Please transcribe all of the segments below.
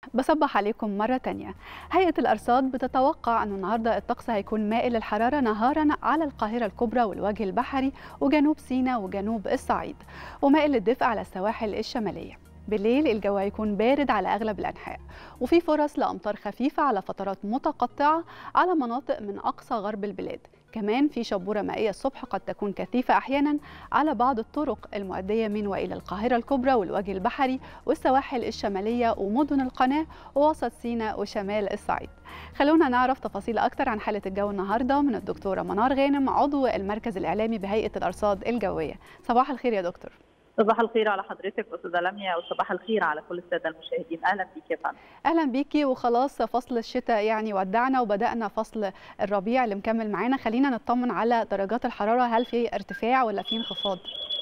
بصبح عليكم مرة تانية هيئة الأرصاد بتتوقع أن النهاردة الطقس هيكون مائل الحرارة نهارا على القاهرة الكبرى والوجه البحري وجنوب سيناء وجنوب الصعيد ومائل الدفء على السواحل الشمالية بالليل الجو هيكون بارد على أغلب الأنحاء وفي فرص لأمطار خفيفة على فترات متقطعة على مناطق من أقصى غرب البلاد كمان في شبورة مائية الصبح قد تكون كثيفة أحيانا على بعض الطرق المؤدية من وإلى القاهرة الكبرى والوجه البحري والسواحل الشمالية ومدن القناة ووسط سيناء وشمال الصعيد خلونا نعرف تفاصيل أكثر عن حالة الجو النهاردة من الدكتورة منار غانم عضو المركز الإعلامي بهيئة الأرصاد الجوية صباح الخير يا دكتور صباح الخير على حضرتك استاذه لميا وصباح الخير على كل الساده المشاهدين اهلا بيك يا فندم اهلا بيكي وخلاص فصل الشتاء يعني ودعنا وبدانا فصل الربيع اللي مكمل معانا خلينا نطمن على درجات الحراره هل في ارتفاع ولا في انخفاض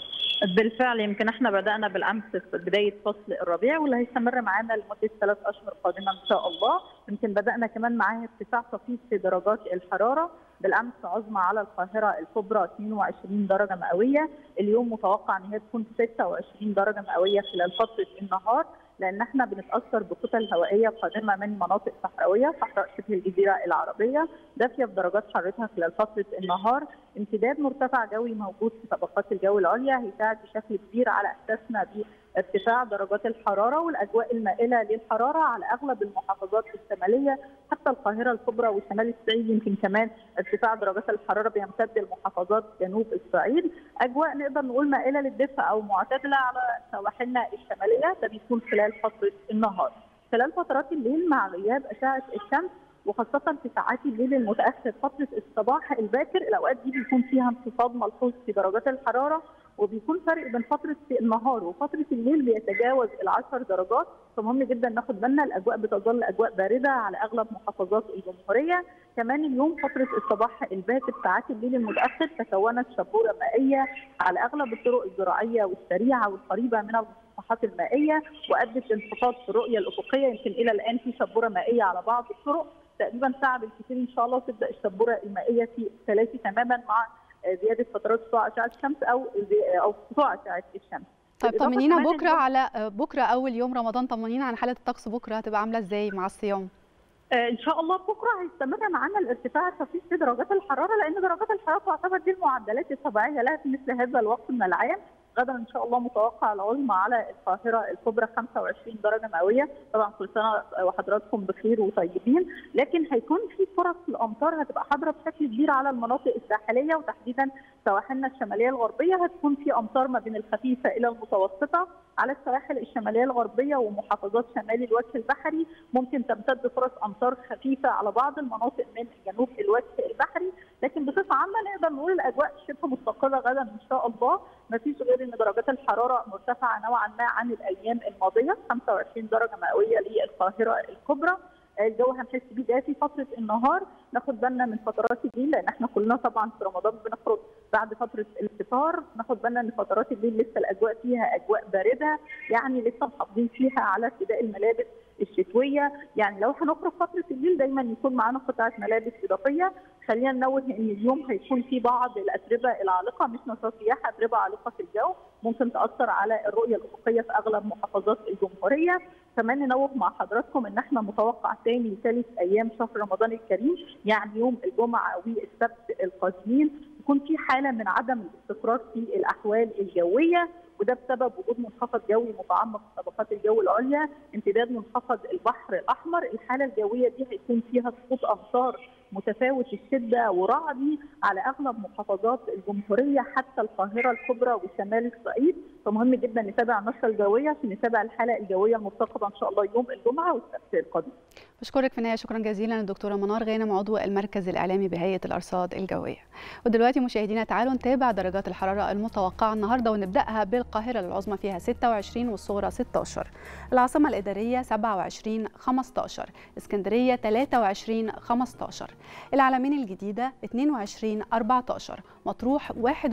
بالفعل يمكن احنا بدانا بالامس في بدايه فصل الربيع واللي هيستمر معانا لمده ثلاث اشهر قادمه ان شاء الله يمكن بدانا كمان معاه ارتفاع طفيف في درجات الحراره بالامس عظمى على القاهره الكبرى 22 درجه مئويه اليوم متوقع ان هي تكون 26 درجه مئويه خلال فتره النهار لان احنا بنتاثر بكتل هوائيه قادمه من مناطق صحراويه صحراء شبه الجزيره العربيه دافيه بدرجات حرارتها خلال فتره النهار امتداد مرتفع جوي موجود في طبقات الجو العليا هيساعد بشكل كبير على احساسنا ارتفاع درجات الحراره والاجواء المائله للحراره على اغلب المحافظات الشماليه حتى القاهره الكبرى وشمال الصعيد يمكن كمان ارتفاع درجات الحراره بيمتد لمحافظات جنوب الصعيد اجواء نقدر نقول مائله للدفء او معتدله على سواحلنا الشماليه ده بيكون خلال فتره النهار خلال فترات الليل مع غياب اشعه الشمس وخاصة في ساعات الليل المتأخر فترة الصباح الباكر الأوقات دي بيكون فيها انخفاض ملحوظ في درجات الحرارة وبيكون فرق بين فتره النهار وفتره الليل بيتجاوز ال 10 درجات فمهم جدا ناخد بالنا الاجواء بتظل اجواء بارده على اغلب محافظات الجمهوريه كمان اليوم فتره الصباح الباكر ساعات الليل المتاخر تكونت شبوره مائيه على اغلب الطرق الزراعيه والسريعه والقريبه من المسطحات المائيه وادت لانخفاض في الرؤيه الافقيه يمكن الى الان في شبوره مائيه على بعض الطرق تقريبا ساعه بالكثير ان شاء الله تبدا الشبوره المائيه في التلاشي تماما مع زياده فترات سطوع اشعه الشمس او او سطوع اشعه الشمس. طيب طمنينا بكره على بكره اول يوم رمضان طمنينا عن حاله الطقس بكره هتبقى عامله ازاي مع الصيام؟ ان شاء الله بكره هيستمر معانا الارتفاع الخفيف في درجات الحراره لان درجات الحراره تعتبر دي المعدلات الطبيعيه لها في مثل هذا الوقت من العام غدا ان شاء الله متوقع العظمى على القاهره الكبرى 25 درجه مئويه طبعا كل سنه وحضراتكم بخير وطيبين لكن هيكون في فرص الامطار هتبقى حاضره بشكل كبير على المناطق الساحليه وتحديدا سواحلنا الشماليه الغربيه هتكون في امطار ما بين الخفيفه الى المتوسطه على السواحل الشماليه الغربيه ومحافظات شمال الوجه البحري ممكن تمتد فرص امطار خفيفه على بعض المناطق من جنوب الوجه البحري لكن بصفه عامه نقدر نقول الاجواء شبه مستقره غدا ان شاء الله ما فيش غير ان درجات الحراره مرتفعه نوعا ما عن الايام الماضيه 25 درجه مئويه للقاهره الكبرى الجو هنحس بيه دافي فتره النهار ناخد بالنا من فترات الليل لان احنا كلنا طبعا في رمضان بنخرج بعد فتره الفطار ناخد بالنا ان فترات الليل لسه الاجواء فيها اجواء بارده يعني لسه محافظين فيها على ارتداء الملابس الشتويه يعني لو هنخرج فتره الليل دايما يكون معانا قطعه ملابس اضافيه خلينا ننوه ان اليوم هيكون في بعض الاتربه العالقه مش نشاط رياح اتربه عالقه في الجو ممكن تاثر على الرؤيه الافقيه في اغلب محافظات الجمهوريه كمان ننوه مع حضراتكم ان احنا متوقع ثاني وثالث ايام شهر رمضان الكريم يعني يوم الجمعه والسبت القادمين يكون في حاله من عدم الاستقرار في الاحوال الجويه وده بسبب وجود منخفض جوي متعمق في طبقات الجو العليا امتداد منخفض البحر الاحمر الحاله الجويه دي هيكون فيها سقوط امطار متفاوت الشده ورعدي على اغلب محافظات الجمهوريه حتى القاهره الكبرى وشمال الصعيد فمهم جدا نتابع النشره الجويه عشان نتابع الحاله الجويه المرتقبه ان شاء الله يوم الجمعه والسبت القادم. بشكرك في النهايه شكرا جزيلا الدكتوره منار غانم عضو المركز الاعلامي بهيئه الارصاد الجويه. ودلوقتي مشاهدينا تعالوا نتابع درجات الحراره المتوقعه النهارده ونبداها بالقاهره العظمى فيها 26 والصغرى 16. العاصمه الاداريه 27 15 اسكندريه 23 15 العلمين الجديده 22 14 مطروح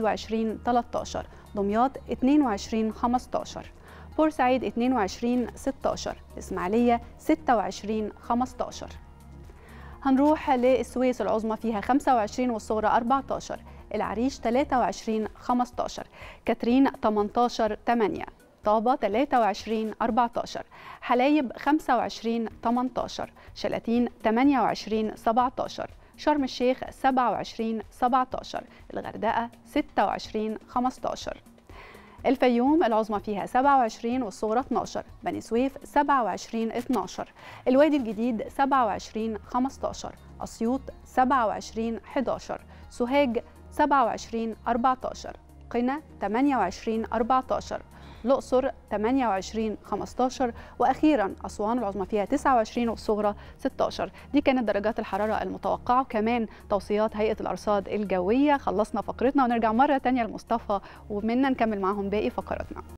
21 13 دمياط 22 15 بورسعيد 22 16 إسماعيلية 26 15 هنروح للسويس العظمى فيها 25 والصغرى 14 العريش 23 15 كاترين 18 8 طابة 23 14 حلايب 25 18 شلاتين 28 17 شرم الشيخ 27 17 الغردقة 26 15 الفيوم العظمى فيها 27 والصغرى 12 بني سويف 27 12 الوادي الجديد 27 15 أسيوط 27 11 سوهاج 27 14 قنا 28 14 الأقصر 28 15 وأخيرا أسوان العظمى فيها 29 والصغرى 16 دي كانت درجات الحرارة المتوقعة وكمان توصيات هيئة الأرصاد الجوية خلصنا فقرتنا ونرجع مرة تانية لمصطفى ومنا نكمل معهم باقي فقراتنا